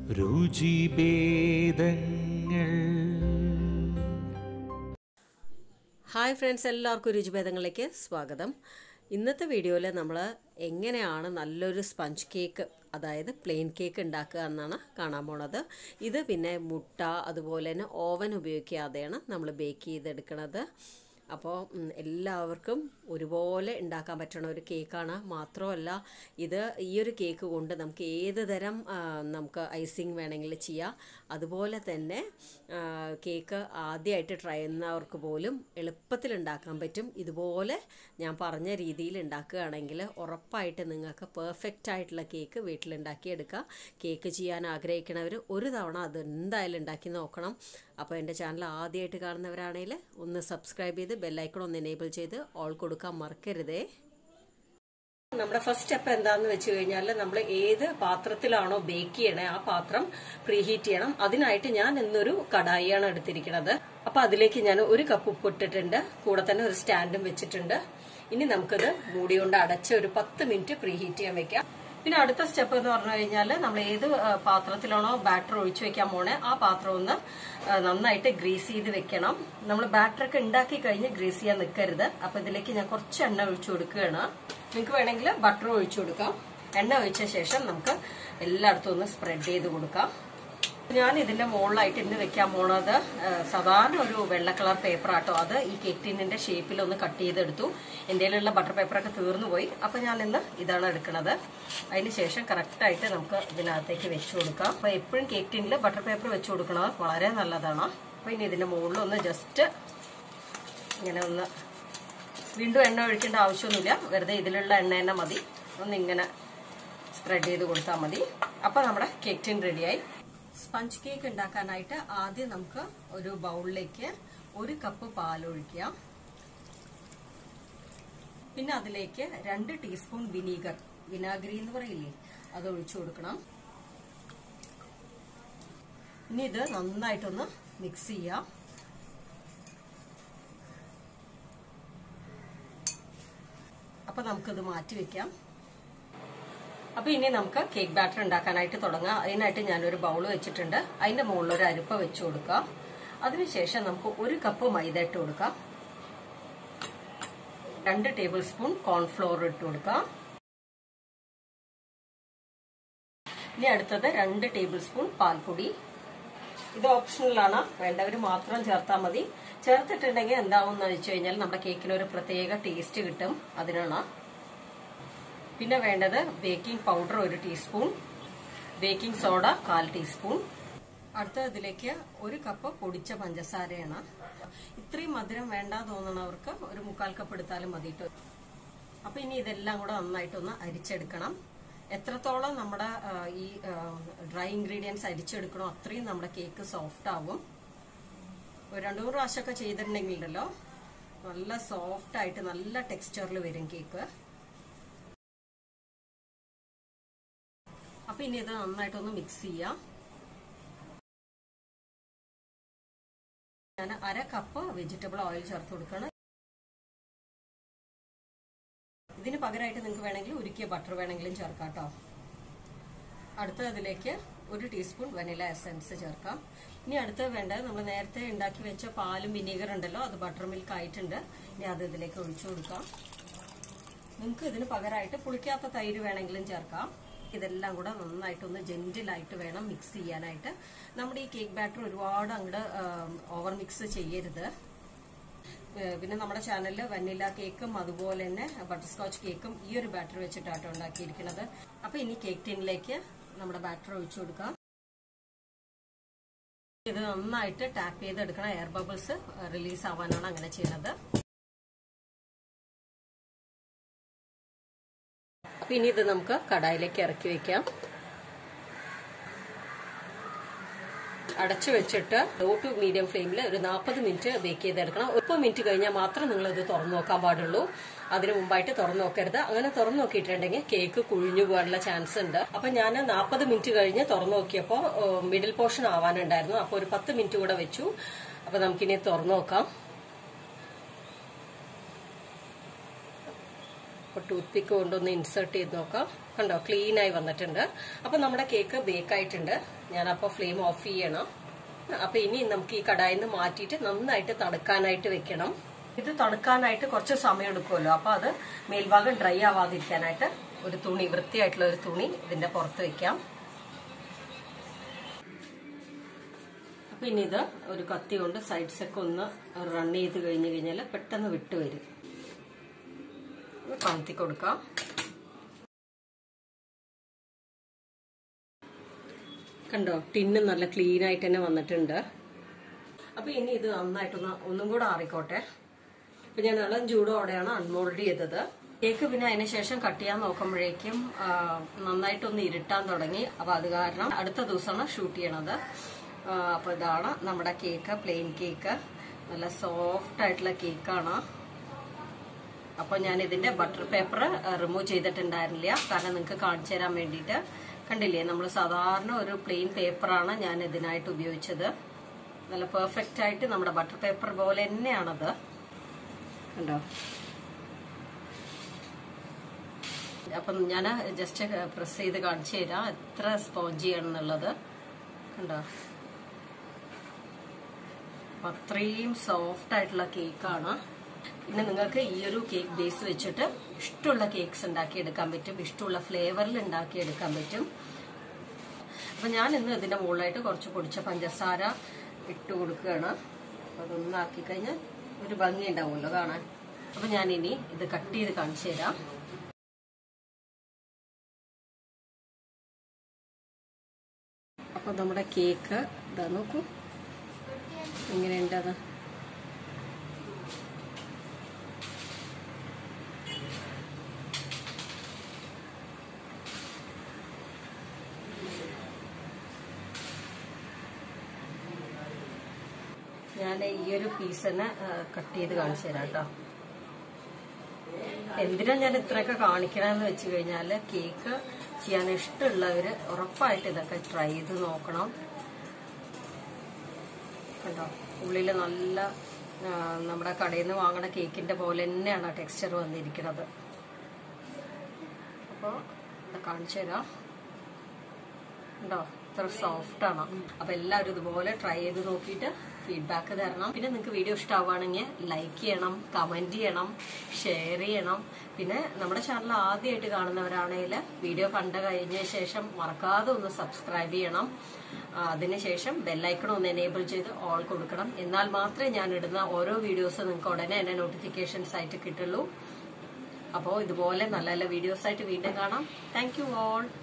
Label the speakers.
Speaker 1: രുചിഭേദങ്ങൾ
Speaker 2: hi friends എല്ലാവർക്കും രുചിഭേദങ്ങളിലേക്ക് സ്വാഗതം ഇന്നത്തെ വീഡിയോയിൽ നമ്മൾ എങ്ങനെയാണ് നല്ലൊരു സ്പഞ്ച് കേക്ക് അതായത് പ്ലെയിൻ കേക്ക് ഉണ്ടാക്കുക എന്നാണ് കാണാൻ പോണത് ഇത് പിന്നെ മുട്ട അതുപോലെ തന്നെ ഓവൻ ഉപയോഗിക്കാതെയാണ് നമ്മൾ ബേക്ക് ചെയ്തെടുക്കുന്നത് അപ്പോൾ ഉം, എല്ലാവർക്കും ഒരുപോലെ ഉണ്ടാക്കാൻ പറ്റുന്ന ഒരു കേക്കാണ് മാത്രമല്ല ഇത് ഈ ഒരു കേക്ക് കൊണ്ട് നമുക്ക് ഏത് തരം ആ, നമുക്ക് ഐസിങ് വേണമെങ്കിൽ ചെയ്യാം അതുപോലെ തന്നെ ആ, കേക്ക് ആദ്യമായിട്ട് ട്രൈ ചെയ്യുന്നവർക്ക് പോലും എളുപ്പത്തിൽ ഉണ്ടാക്കാൻ പറ്റും ഇതുപോലെ ഞാൻ പറഞ്ഞ രീതിയിൽ ഉണ്ടാക്കുകയാണെങ്കിൽ ഉറപ്പായിട്ട് നിങ്ങൾക്ക് പെർഫെക്റ്റ് ആയിട്ടുള്ള കേക്ക് വീട്ടിലുണ്ടാക്കിയെടുക്കുക കേക്ക് ചെയ്യാൻ ആഗ്രഹിക്കുന്നവർ ഒരു തവണ അത് എന്തായാലും ഉണ്ടാക്കി നോക്കണം അപ്പോൾ എൻ്റെ ചാനൽ ആദ്യമായിട്ട് കാണുന്നവരാണെങ്കിൽ ഒന്ന് സബ്സ്ക്രൈബ് ചെയ്ത് ബെല്ലൈക്കൺ ഒന്ന് എനേബിൾ ചെയ്ത് ഓൾ കൊടുക്കാൻ മറക്കരുതേ നമ്മുടെ ഫസ്റ്റ് സ്റ്റെപ്പ് എന്താന്ന് വെച്ച് കഴിഞ്ഞാൽ നമ്മൾ ഏത് പാത്രത്തിലാണോ ബേക്ക് ചെയ്യണേ ആ പാത്രം പ്രീഹീറ്റ് ചെയ്യണം അതിനായിട്ട് ഞാൻ ഇന്നൊരു കടായിയാണ് എടുത്തിരിക്കുന്നത് അപ്പൊ അതിലേക്ക് ഞാൻ ഒരു കപ്പ് ഉപ്പ് ഇട്ടിട്ടുണ്ട് കൂടെ തന്നെ ഒരു സ്റ്റാൻഡും വെച്ചിട്ടുണ്ട് ഇനി നമുക്കത് മൂടി കൊണ്ട് അടച്ച് ഒരു പത്ത് മിനിറ്റ് പ്രീഹീറ്റ് ചെയ്യാൻ വെക്കാം പിന്നെ അടുത്ത സ്റ്റെപ്പ് എന്ന് പറഞ്ഞു കഴിഞ്ഞാൽ നമ്മൾ ഏത് ആ, പാത്രത്തിലാണോ ബാറ്റർ ഒഴിച്ചു വെക്കാൻ പോണേ ആ പാത്രം ഒന്ന് ആ, നന്നായിട്ട് ഗ്രീസ് ചെയ്ത് വെക്കണം നമ്മൾ ബാറ്റർ ഒക്കെ ഉണ്ടാക്കി കഴിഞ്ഞ് ഗ്രീസ് ചെയ്യാൻ നിൽക്കരുത് അപ്പൊ ഇതിലേക്ക് ഞാൻ കുറച്ച് എണ്ണ ഒഴിച്ചു കൊടുക്കുകയാണ് നിങ്ങൾക്ക് വേണമെങ്കിൽ ബട്ടർ ഒഴിച്ചു കൊടുക്കാം എണ്ണ ഒഴിച്ച ശേഷം നമുക്ക് എല്ലായിടത്തും ഒന്ന് സ്പ്രെഡ് ചെയ്ത് കൊടുക്കാം ഞാൻ ഇതിന്റെ മുകളിലായിട്ട് ഇന്ന് വെക്കാൻ പോണത് ആ, സാധാരണ ഒരു വെള്ള കളർ പേപ്പർ ആട്ടോ അത് ഈ കേക്ക് ടിന്നിന്റെ ഷേപ്പിൽ ഒന്ന് കട്ട് ചെയ്തെടുത്തു എൻ്റെ കയ്യിലുള്ള ബട്ടർ പേപ്പറൊക്കെ തീർന്നു പോയി അപ്പൊ ഞാൻ ഇന്ന് ഇതാണ് എടുക്കുന്നത് അതിന് ശേഷം കറക്റ്റായിട്ട് നമുക്ക് ഇതിനകത്തേക്ക് വെച്ചു കൊടുക്കാം അപ്പൊ എപ്പോഴും കേക്ക് ടിന്നിൽ ബട്ടർ പേപ്പർ വെച്ചു കൊടുക്കുന്നത് വളരെ നല്ലതാണ് അപ്പൊ ഇനി ഇതിന്റെ മുകളിൽ ഒന്ന് ജസ്റ്റ് ഇങ്ങനെ ഒന്ന് വീണ്ടും എണ്ണ ഒഴിക്കേണ്ട ആവശ്യമൊന്നുമില്ല വെറുതെ ഇതിലുള്ള എണ്ണ തന്നെ മതി ഒന്നിങ്ങനെ സ്പ്രെഡ് ചെയ്ത് കൊടുത്താൽ മതി അപ്പൊ നമ്മുടെ കേക്ക് ടിൻ റെഡിയായി സ്പഞ്ച് കേക്ക് ഉണ്ടാക്കാനായിട്ട് ആദ്യം നമുക്ക് ഒരു ബൗളിലേക്ക് ഒരു കപ്പ് പാൽ ഒഴിക്കുക പിന്നെ അതിലേക്ക് രണ്ട് ടീസ്പൂൺ വിനീഗർ വിനാഗിരി എന്ന് പറയില്ലേ അത് ഒഴിച്ചു കൊടുക്കണം ഇനി ഇത് നന്നായിട്ടൊന്ന് മിക്സ് ചെയ്യാം അപ്പൊ നമുക്കിത് മാറ്റി വെക്കാം അപ്പൊ ഇനി നമുക്ക് കേക്ക് ബാറ്റർ ഉണ്ടാക്കാനായിട്ട് തുടങ്ങാം അതിനായിട്ട് ഞാനൊരു ബൗൾ വെച്ചിട്ടുണ്ട് അതിന്റെ മുകളിൽ ഒരു അരിപ്പ വെച്ച് കൊടുക്കാം അതിനുശേഷം നമുക്ക് ഒരു കപ്പ് മൈദ ഇട്ട് കൊടുക്കാം രണ്ട് ടേബിൾ സ്പൂൺ കോൺഫ്ലോർ ഇട്ട് കൊടുക്കാം ഇനി അടുത്തത് രണ്ട് ടേബിൾ സ്പൂൺ പാൽപ്പൊടി ഇത് ഓപ്ഷണലാണ് വേണ്ടവർ മാത്രം ചേർത്താൽ മതി ചേർത്തിട്ടുണ്ടെങ്കിൽ എന്താവും എന്ന് വെച്ച് കഴിഞ്ഞാൽ നമ്മുടെ കേക്കിന് ഒരു പ്രത്യേക ടേസ്റ്റ് കിട്ടും അതിനാണ് പിന്നെ വേണ്ടത് ബേക്കിംഗ് പൗഡർ ഒരു ടീസ്പൂൺ ബേക്കിംഗ് സോഡ കാൽ ടീസ്പൂൺ അടുത്ത ഇതിലേക്ക് ഒരു കപ്പ് പൊടിച്ച പഞ്ചസാരയാണ് ഇത്രയും മധുരം വേണ്ട തോന്നുന്നവർക്ക് ഒരു മുക്കാൽ കപ്പ് എടുത്താലും മതിയിട്ട് അപ്പൊ ഇനി ഇതെല്ലാം കൂടെ നന്നായിട്ടൊന്ന് അരിച്ചെടുക്കണം എത്രത്തോളം നമ്മുടെ ആ, ഈ ഡ്രൈ ഇൻഗ്രീഡിയൻസ് അരിച്ചെടുക്കണോ അത്രയും നമ്മുടെ കേക്ക് സോഫ്റ്റ് ആവും ഒരു രണ്ടു മൂന്ന് പ്രാവശ്യമൊക്കെ ചെയ്തിട്ടുണ്ടെങ്കിലല്ലോ നല്ല സോഫ്റ്റ് ആയിട്ട് നല്ല ടെക്സ്ചറിൽ വരും കേക്ക് അപ്പൊ ഇനി ഇത് നന്നായിട്ടൊന്ന് മിക്സ് ചെയ്യാം ഞാൻ അര കപ്പ് വെജിറ്റബിൾ ഓയിൽ ചേർത്ത് കൊടുക്കണം ഇതിന് പകരമായിട്ട് നിങ്ങൾക്ക് വേണമെങ്കിൽ ഉരുക്കിയ ബട്ടർ വേണമെങ്കിലും ചേർക്കാം കേട്ടോ അടുത്ത അതിലേക്ക് ഒരു ടീസ്പൂൺ വനില എസൻസ് ചേർക്കാം ഇനി അടുത്ത് വേണ്ടത് നമ്മൾ നേരത്തെ ഉണ്ടാക്കി വെച്ച പാലും വിനീഗർ ഉണ്ടല്ലോ അത് ബട്ടർ മിൽക്ക് ആയിട്ടുണ്ട് ഇനി അത് ഇതിലേക്ക് ഒഴിച്ചു കൊടുക്കാം നിങ്ങൾക്ക് ഇതിന് പകരമായിട്ട് പുളിക്കാത്ത തൈര് വേണമെങ്കിലും ചേർക്കാം ഇതെല്ലാം കൂടെ നന്നായിട്ടൊന്ന് ജെന്റിലായിട്ട് വേണം മിക്സ് ചെയ്യാനായിട്ട് നമ്മുടെ ഈ കേക്ക് ബാറ്റർ ഒരുപാട് അങ്ങോട്ട് ഓവർ മിക്സ് ചെയ്യരുത് ഏഹ് പിന്നെ നമ്മുടെ ചാനലിൽ വനില കേക്കും അതുപോലെ തന്നെ ബട്ടർ സ്കോച്ച് കേക്കും ഈ ഒരു ബാറ്റർ വെച്ചിട്ടാട്ടോ ഉണ്ടാക്കിയിരിക്കുന്നത് അപ്പൊ ഇനി കേക്ക് ടിന്നിലേക്ക് നമ്മുടെ ബാറ്റർ ഒഴിച്ചു കൊടുക്കാം ഇത് നന്നായിട്ട് ടാപ്പ് ചെയ്തെടുക്കണം എയർ ബബിൾസ് റിലീസ് ആവാനാണ് അങ്ങനെ ചെയ്യുന്നത് അപ്പൊ ഇനി ഇത് നമുക്ക് കടായിലേക്ക് ഇറക്കി വെക്കാം അടച്ചു വെച്ചിട്ട് ലോ ടു മീഡിയം ഫ്ലെയിമിൽ ഒരു നാൽപ്പത് മിനിറ്റ് ബേക്ക് ചെയ്തെടുക്കണം മുപ്പത് മിനിറ്റ് കഴിഞ്ഞാൽ മാത്രം നിങ്ങൾ ഇത് തുറന്നു നോക്കാൻ പാടുള്ളൂ അതിന് മുമ്പായിട്ട് തുറന്നു നോക്കരുത് അങ്ങനെ തുറന്നു നോക്കിയിട്ടുണ്ടെങ്കിൽ കേക്ക് കുഴിഞ്ഞു പോകാനുള്ള ചാൻസ് ഉണ്ട് അപ്പൊ ഞാൻ നാൽപ്പത് മിനിറ്റ് കഴിഞ്ഞ് തുറന്നു നോക്കിയപ്പോൾ മിഡിൽ പോർഷൻ ആവാനുണ്ടായിരുന്നു അപ്പോൾ ഒരു പത്ത് മിനിറ്റ് കൂടെ വെച്ചു അപ്പൊ നമുക്കിനി തുറന്നു നോക്കാം അപ്പോൾ ടൂത്ത് പിക്ക് കൊണ്ടൊന്ന് ഇൻസേർട്ട് ചെയ്ത് നോക്കാം കണ്ടോ ക്ലീൻ ആയി വന്നിട്ടുണ്ട് അപ്പൊ നമ്മുടെ കേക്ക് ബേക്ക് ആയിട്ടുണ്ട് ഞാനപ്പോൾ ഫ്ലെയിം ഓഫ് ചെയ്യണം അപ്പൊ ഇനി നമുക്ക് ഈ കടായിൽ നിന്ന് മാറ്റിയിട്ട് നന്നായിട്ട് തണുക്കാനായിട്ട് വെക്കണം ഇത് തണുക്കാനായിട്ട് കുറച്ച് സമയം എടുക്കുമല്ലോ അപ്പൊ അത് മേൽഭാഗം ഡ്രൈ ആവാതിരിക്കാനായിട്ട് ഒരു തുണി വൃത്തിയായിട്ടുള്ള ഒരു തുണി ഇതിന്റെ പുറത്ത് വെക്കാം അപ്പൊ ഇനി ഇത് ഒരു കത്തി കൊണ്ട് സൈഡ്സ് ഒക്കെ ഒന്ന് റൺ ചെയ്ത് കഴിഞ്ഞ് കഴിഞ്ഞാൽ പെട്ടെന്ന് വിട്ടു വരും കമത്തി കൊടുക്കാം കണ്ടോ ടിന്ന് നല്ല ക്ലീൻ ആയിട്ട് തന്നെ വന്നിട്ടുണ്ട് അപ്പൊ ഇനി ഇത് നന്നായിട്ടൊന്ന് ഒന്നും കൂടെ ആറിക്കോട്ടെ അപ്പൊ ഞാൻ ഇളം ചൂടോടെയാണ് അൺമോൾഡ് ചെയ്തത് കേക്ക് പിന്നെ അതിന് ശേഷം കട്ട് ചെയ്യാൻ നോക്കുമ്പോഴേക്കും ആ, നന്നായിട്ടൊന്ന് ഇരുട്ടാൻ തുടങ്ങി അപ്പൊ അത് കാരണം അടുത്ത ദിവസമാണ് ഷൂട്ട് ചെയ്യണത് ആ, അപ്പൊ ഇതാണ് നമ്മുടെ കേക്ക് പ്ലെയിൻ കേക്ക് നല്ല സോഫ്റ്റ് ആയിട്ടുള്ള കേക്കാണ് അപ്പോൾ ഞാൻ ഇതിന്റെ ബട്ടർ പേപ്പർ റിമൂവ് ചെയ്തിട്ടുണ്ടായിരുന്നില്ല കാരണം നിങ്ങൾക്ക് കാണിച്ചു തരാൻ വേണ്ടിയിട്ട് കണ്ടില്ലേ നമ്മൾ സാധാരണ ഒരു പ്ലെയിൻ പേപ്പറാണ് ഞാൻ ഇതിനായിട്ട് ഉപയോഗിച്ചത് നല്ല പെർഫെക്റ്റ് ആയിട്ട് നമ്മുടെ ബട്ടർ പേപ്പർ പോലെ തന്നെയാണത് കണ്ടോ അപ്പം ഞാൻ ജസ്റ്റ് പ്രസ് ചെയ്ത് കാണിച്ചു തരാം എത്ര സ്പോഞ്ചിയാണെന്നുള്ളത് കണ്ടോ അപ്പൊ അത്രയും സോഫ്റ്റ് ആയിട്ടുള്ള കേക്കാണ് പിന്നെ നിങ്ങൾക്ക് ഈ ഒരു കേക്ക് ബേസ് വെച്ചിട്ട് ഇഷ്ടമുള്ള കേക്ക്സ് ഉണ്ടാക്കിയെടുക്കാൻ പറ്റും ഇഷ്ടമുള്ള ഫ്ലേവറിൽ ഉണ്ടാക്കിയെടുക്കാൻ പറ്റും അപ്പൊ ഞാൻ ഇന്ന് ഇതിന്റെ മുകളിലായിട്ട് കുറച്ച് പൊടിച്ച പഞ്ചസാര ഇട്ട് കൊടുക്കുകയാണ് അപ്പൊ അതൊന്നും ആക്കി കഴിഞ്ഞാൽ ഒരു ഭംഗി ഉണ്ടാവുമല്ലോ കാണാൻ അപ്പൊ ഞാൻ ഇനി ഇത് കട്ട് ചെയ്ത് കാണിച്ചു തരാം അപ്പൊ നമ്മുടെ കേക്ക് ഇതാ നോക്കൂ എങ്ങനെയുണ്ട് അത് ഞാൻ ഈ ഒരു പീസ് തന്നെ കട്ട് ചെയ്ത് കാണിച്ചു തരാം കേട്ടോ എന്തിനാ ഞാൻ ഇത്രയൊക്കെ കാണിക്കണമെന്ന് വെച്ച് കഴിഞ്ഞാല് കേക്ക് ചെയ്യാൻ ഇഷ്ടമുള്ളവര് ഉറപ്പായിട്ട് ഇതൊക്കെ ട്രൈ ചെയ്ത് നോക്കണം കണ്ടോ ഉള്ളില് നല്ല ആ, നമ്മുടെ കടയിൽ നിന്ന് വാങ്ങണ കേക്കിന്റെ പോലെ തന്നെയാണ് ടെക്സ്ചർ വന്നിരിക്കുന്നത് അപ്പോൾ ഇത് കാണിച്ചു തരാം ഉണ്ടോ ഇത്ര സോഫ്റ്റ് ആണ് അപ്പൊ എല്ലാവരും ഇതുപോലെ ട്രൈ ചെയ്ത് നോക്കിയിട്ട് ഫീഡ്ബാക്ക് തരണം പിന്നെ നിങ്ങൾക്ക് വീഡിയോ ഇഷ്ടമാവുകയാണെങ്കിൽ ലൈക്ക് ചെയ്യണം കമന്റ് ചെയ്യണം ഷെയർ ചെയ്യണം പിന്നെ നമ്മുടെ ചാനൽ ആദ്യമായിട്ട് കാണുന്നവരാണെങ്കിൽ വീഡിയോ കണ്ടു കഴിഞ്ഞ ശേഷം മറക്കാതെ ഒന്ന് സബ്സ്ക്രൈബ് ചെയ്യണം ആ, അതിനുശേഷം ബെല്ലൈക്കൺ ഒന്ന് എനേബിൾ ചെയ്ത് ഓൾ കൊടുക്കണം എന്നാൽ മാത്രമേ ഞാൻ ഇടുന്ന ഓരോ വീഡിയോസ് നിങ്ങൾക്ക് ഉടനെ എന്നെ നോട്ടിഫിക്കേഷൻസ് ആയിട്ട് കിട്ടുള്ളൂ അപ്പോൾ ഇതുപോലെ നല്ല നല്ല വീഡിയോസ് ആയിട്ട് വീണ്ടും കാണാം താങ്ക് യു ഓൾ